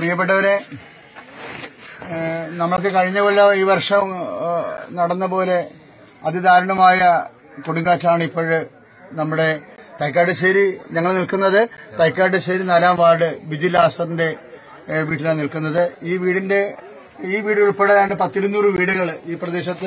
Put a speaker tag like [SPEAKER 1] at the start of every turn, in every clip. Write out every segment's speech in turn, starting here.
[SPEAKER 1] പ്രിയപ്പെട്ടവരെ ഏഹ് നമുക്ക് കഴിഞ്ഞ കൊല്ലം ഈ വർഷം ഏഹ് നടന്ന പോലെ അതിദാരുണമായ കൊടുങ്കാറ്റാണ് ഇപ്പോഴ് നമ്മുടെ തൈക്കാട്ടുശ്ശേരി ഞങ്ങൾ നിൽക്കുന്നത് തൈക്കാട്ടുശ്ശേരി നാലാം വാർഡ് ബിജു ലാസറിന്റെ ഏഹ് വീട്ടിലാണ് നിൽക്കുന്നത് ഈ വീടിന്റെ ഈ വീട് ഉൾപ്പെടെ ഏതാണ്ട് പത്തിരുന്നൂറ് വീടുകൾ ഈ പ്രദേശത്ത്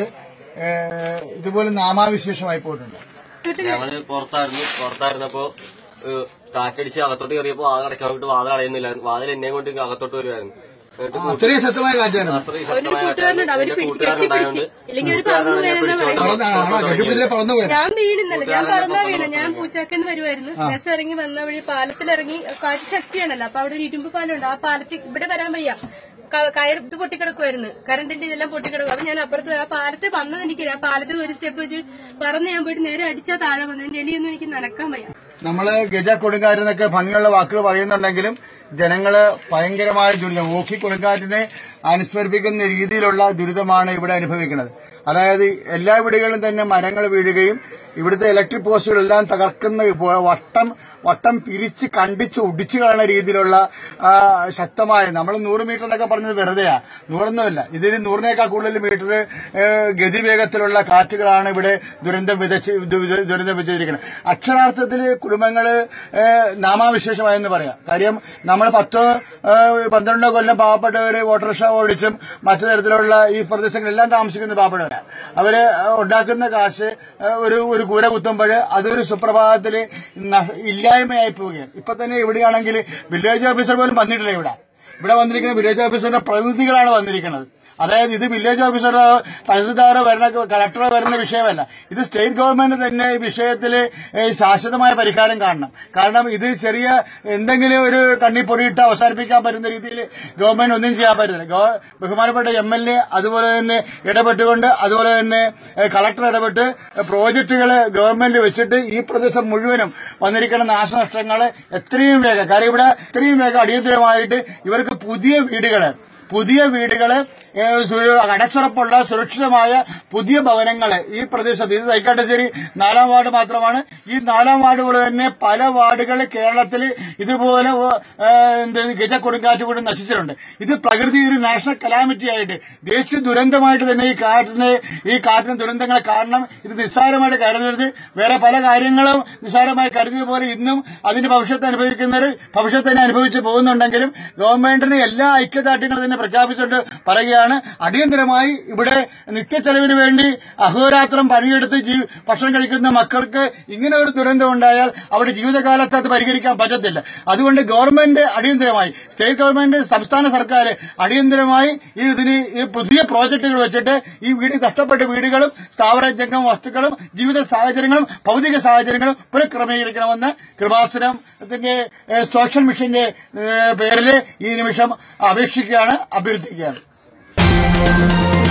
[SPEAKER 1] ഏഹ് ഇതുപോലെ നാമാവിശേഷമായി പോയിട്ടുണ്ട്
[SPEAKER 2] ഞങ്ങള് പുറത്തായിരുന്നു പുറത്തായിരുന്നപ്പോ ഏഹ്, കാറ്റടിച്ച് അകത്തോട്ട് കയറിയപ്പോ വാതിൽ അടയ്ക്കാൻ വേണ്ടി വാതിൽ അടയുന്നില്ല വാതിൽ എന്നെ കൊണ്ട് ഇങ്ങ് അകത്തോട്ട് വരുമായിരുന്നു എന്നിട്ട്
[SPEAKER 1] ആ, അത്രയും ശക്തമായ കാറ്റായിരുന്നു
[SPEAKER 2] അത്രയും
[SPEAKER 3] അവര്
[SPEAKER 2] ശക്തമായ
[SPEAKER 3] കൂട്ടുകാരനുണ്ട് അവര്
[SPEAKER 2] കാറ്റായിരുന്നു.
[SPEAKER 3] പിടി-
[SPEAKER 2] കൂട്ടുകാരുണ്ടായോണ്ട്
[SPEAKER 3] കെട്ടിപ്പിടിച്ച്. ഇല്ലെങ്കിൽ അവര് പറന്നു
[SPEAKER 2] കൂട്ടുകാരനെ
[SPEAKER 3] പോയെന്നാ
[SPEAKER 2] പിടിച്ചോണ്ട്
[SPEAKER 3] പറയുന്നത്.
[SPEAKER 1] ആണോ കെട്ടിപ്പിടിച്ചിട്ട് പറന്നു പോയത്
[SPEAKER 3] ഞാൻ വീണിന്നല്ല ഞാൻ പറഞ്ഞാ വീണ ഞാൻ പൂച്ചാക്കന്ന് വരുമായിരുന്നു ബസ് ഇറങ്ങി വന്ന വഴി പാലത്തിലിറങ്ങി കാറ്റ് ശക്തിയാണല്ലോ അപ്പൊ അവിടെ ഒരു ഇരുമ്പ് പാലമുണ്ട് ആ പാലത്തിൽ ഇവിടെ വരാൻ വയ്യ ക- കയർ ഇത് പൊട്ടിക്കിടക്കുമായിരുന്നു കറണ്ടിന്റെ ഇതെല്ലാം പൊട്ടിക്കിടക്കും അപ്പൊ ഞാൻ അപ്പുറത്ത് പോയി. ആ പാലത്തിൽ വന്നത് എനിക്ക് ആ പാലത്തിൽ ഒരു സ്റ്റെപ്പ് വെച്ച് പറന്ന് ഞാൻ പോയിട്ട് നേരെ അടിച്ചാ താഴെ വന്നു എന്റെ എലിയൊന്നും എനിക്ക് നടക്കാൻ വയ്യ
[SPEAKER 1] നമ്മള് ഗജ കൊടുങ്കാറ്റെന്നൊക്കെ ഭംഗിയുള്ള വാക്കുകൾ പറയുന്നുണ്ടെങ്കിലും ജനങ്ങള് ഭയങ്കരമായ ദുരിതം ഓഖി കൊടുങ്കാറ്റിനെ അനുസ്മരിപ്പിക്കുന്ന രീതിയിലുള്ള ദുരിതമാണ് ഇവിടെ അനുഭവിക്കുന്നത് അതായത് എല്ലാ വീടുകളിലും തന്നെ മരങ്ങൾ വീഴുകയും ഇവിടുത്തെ ഇലക്ട്രിക് പോസ്റ്റുകളെല്ലാം തകർക്കുന്ന ഇപ്പോ- വട്ടം വട്ടം പിരിച്ച് കണ്ടിച്ച് ഒടിച്ചു കളയുന്ന രീതിയിലുള്ള ആ, ശക്തമായ നമ്മൾ നൂറ് മീറ്റർ എന്നൊക്കെ പറഞ്ഞത് വെറുതെയാ നൂറൊന്നുമില്ല ഇതിന് നൂറിനേക്കാൾ കൂടുതൽ മീറ്റർ ഏഹ്, ഗതിവേഗത്തിലുള്ള കാറ്റുകളാണ് ഇവിടെ ദുരന്തം വിതച്ച് ദു- ദു- ദുരന്തം വിതച്ചിരിക്കുന്നത് അക്ഷരാർത്ഥത്തിൽ കുടുംബങ്ങള് ഏഹ്, നാമാവിശേഷമായെന്ന് പറയാം കാര്യം നമ്മൾ പത്തോ ഏഹ്, പന്ത്രണ്ടോ കൊല്ലം പാവപ്പെട്ടവര് ഓട്ടോറിക്ഷ ഓടിച്ചും മറ്റു തരത്തിലുള്ള ഈ പ്രദേശങ്ങളെല്ലാം താമസിക്കുന്ന പാവപ്പെട്ടവരാണ് അവര് ഉണ്ടാക്കുന്ന കാശ് ഏഹ്, ഒരു ഒരു കൂര കുത്തുമ്പോൾ അതൊരു സുപ്രഭാതത്തിൽ ഇല്ലായ്മയായി പോവുകയാണ് ഇപ്പൊ തന്നെ എവിടെയാണെങ്കിൽ വില്ലേജ് ഓഫീസർ പോലും വന്നിട്ടില്ല ഇവിടെ ഇവിടെ വന്നിരിക്കുന്ന വില്ലേജ് ഓഫീസറിന്റെ പ്രതിനിധികളാണ് വന്നിരിക്കുന്നത് അതായത് ഇത് വില്ലേജ് ഓഫീസറോ തഹസിൽദാരോ വരുന്ന കളക്ടറോ വരുന്ന വിഷയമല്ല ഇത് സ്റ്റേറ്റ് ഗവൺമെന്റ് തന്നെ ഈ വിഷയത്തിൽ ശാശ്വതമായ പരിഹാരം കാണണം കാരണം ഇത് ചെറിയ എന്തെങ്കിലും ഒരു കണ്ണി പൊടിയിട്ട് അവസാനിപ്പിക്കാൻ പറ്റുന്ന രീതിയിൽ ഗവൺമെന്റ് ഒന്നും ചെയ്യാൻ പറ്റുന്നില്ല ഗവ- ബഹുമാനപ്പെട്ട എം എൽ എ അതുപോലെ തന്നെ ഇടപെട്ടുകൊണ്ട് അതുപോലെ തന്നെ ഏഹ്, കളക്ടർ ഇടപെട്ട് പ്രോജക്റ്റുകൾ ഗവൺമെന്റ് വെച്ചിട്ട് ഈ പ്രദേശം മുഴുവനും വന്നിരിക്കുന്ന നാശനഷ്ടങ്ങൾ എത്രയും വേഗം കാരണം ഇവിടെ എത്രയും വേഗം അടിയന്തരമായിട്ട് ഇവർക്ക് പുതിയ വീടുകള് പുതിയ വീടുകള് ഏഹ്, സു- അടച്ചുറപ്പുള്ള സുരക്ഷിതമായ പുതിയ ഭവനങ്ങള് ഈ പ്രദേശത്ത് ഇത് തൈക്കാട്ടുശ്ശേരി നാലാം വാർഡ് മാത്രമാണ് ഈ നാലാം വാർഡ് പോലെ തന്നെ പല വാർഡുകൾ കേരളത്തിൽ ഇതുപോലെ ഓ- ഏഹ്, എന്ത് ഗജ കൊടുങ്കാറ്റ് കൂടി നശിച്ചിട്ടുണ്ട് ഇത് പ്രകൃതി ഒരു നാഷണൽ കലാമിറ്റി ആയിട്ട് ദേശീയ ദുരന്തമായിട്ട് തന്നെ ഈ കാറ്റിന് ഈ കാറ്റിന് ദുരന്തങ്ങളെ കാണണം ഇത് നിസ്സാരമായിട്ട് കരുതരുത് വേറെ പല കാര്യങ്ങളും നിസ്സാരമായി കരുതിയ പോലെ ഇന്നും അതിന്റെ ഭവിഷ്യത്ത് അനുഭവിക്കുന്നവർ ഭവിഷ്യത്ത് തന്നെ അനുഭവിച്ച് പോകുന്നുണ്ടെങ്കിലും ഗവൺമെന്റിന് എല്ലാ ഐക്യദാർഢ്യങ്ങളും തന്നെ പ്രഖ്യാപിച്ചുകൊണ്ട് പറയുകയാണ് അടിയന്തരമായി ഇവിടെ നിത്യച്ചെലവിന് വേണ്ടി അഹോരാത്രം പണിയെടുത്ത് ജീ- ഭക്ഷണം കഴിക്കുന്ന മക്കൾക്ക് ഇങ്ങനെ ഒരു ദുരന്തം ഉണ്ടായാൽ അവരുടെ ജീവിതകാലത്ത് അത് പരിഹരിക്കാൻ പറ്റത്തില്ല അതുകൊണ്ട് ഗവൺമെന്റ് അടിയന്തരമായി സ്റ്റേറ്റ് ഗവൺമെന്റ് സംസ്ഥാന സർക്കാർ അടിയന്തരമായി ഈ ഇതിന് ഈ പുതിയ പ്രോജക്ടുകൾ വെച്ചിട്ട് ഈ വീട് നഷ്ടപ്പെട്ട വീടുകളും സ്ഥാവര ജംഗം വസ്തുക്കളും ജീവിത സാഹചര്യങ്ങളും ഭൗതിക സാഹചര്യങ്ങളും പുനഃക്രമീകരിക്കണമെന്ന് കൃപാസനത്തിന്റെ ഏഹ്, സോഷ്യൽ മിഷന്റെ ഏഹ്, പേരിൽ ഈ നിമിഷം അപേക്ഷിക്കുകയാണ് അഭ്യർത്ഥിക്കുകയാണ്